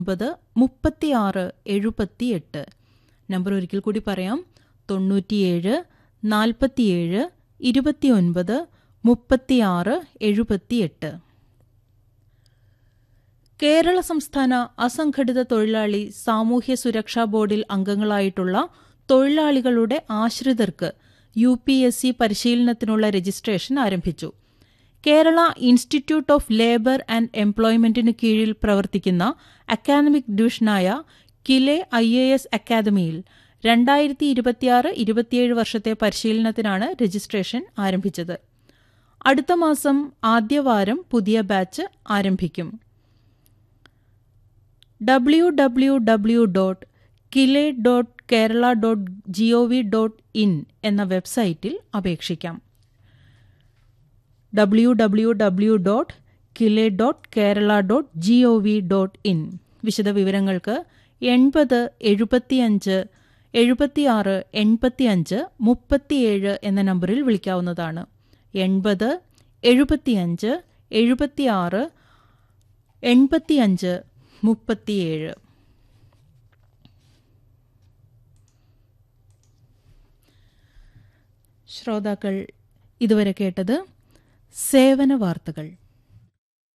ഒമ്പത് മുപ്പത്തിയാറ് എഴുപത്തിയെട്ട് നമ്പർ ഒരിക്കൽ കൂടി പറയാം തൊണ്ണൂറ്റിയേഴ് നാൽപ്പത്തിയേഴ് ഇരുപത്തിയൊൻപത് മുപ്പത്തിയാറ് എഴുപത്തിയെട്ട് കേരള സംസ്ഥാന അസംഘടിത തൊഴിലാളി സാമൂഹ്യ സുരക്ഷാ ബോർഡിൽ അംഗങ്ങളായിട്ടുള്ള തൊഴിലാളികളുടെ ആശ്രിതർക്ക് യു പി എസ് സി പരിശീലനത്തിനുള്ള രജിസ്ട്രേഷൻ ആരംഭിച്ചു Kerala institute of labour and എംപ്ലോയ്മെന്റിന് കീഴിൽ പ്രവർത്തിക്കുന്ന അക്കാദമിക് ഡിവിഷനായ കിലെ ഐ എ എസ് അക്കാദമിയിൽ രണ്ടായിരത്തി ഇരുപത്തിയാറ് ഇരുപത്തിയേഴ് വർഷത്തെ പരിശീലനത്തിനാണ് രജിസ്ട്രേഷൻ ആരംഭിച്ചത് അടുത്ത മാസം ആദ്യവാരം പുതിയ ബാച്ച് ആരംഭിക്കും W W W dot KILE dot Kerala dot G O V dot in എന്ന വെബ്സൈറ്റിൽ അപേക്ഷിക്കാം W W W dot KILE dot Kerala dot G O V dot in വിശദവിവരങ്ങൾക്ക് എൺപത് എഴുപത്തിയഞ്ച് എഴുപത്തിയാറ് എൺപത്തിയഞ്ച് മുപ്പത്തിയേഴ് എന്ന നമ്പറിൽ വിളിക്കാവുന്നതാണ് എൺപത് എഴുപത്തിയഞ്ച് എഴുപത്തിയാറ് എൺപത്തിയഞ്ച് മുപ്പത്തിയേഴ് ശ്രോതാക്കൾ ഇതുവരെ കേട്ടത് സേവന വാർത്തകൾ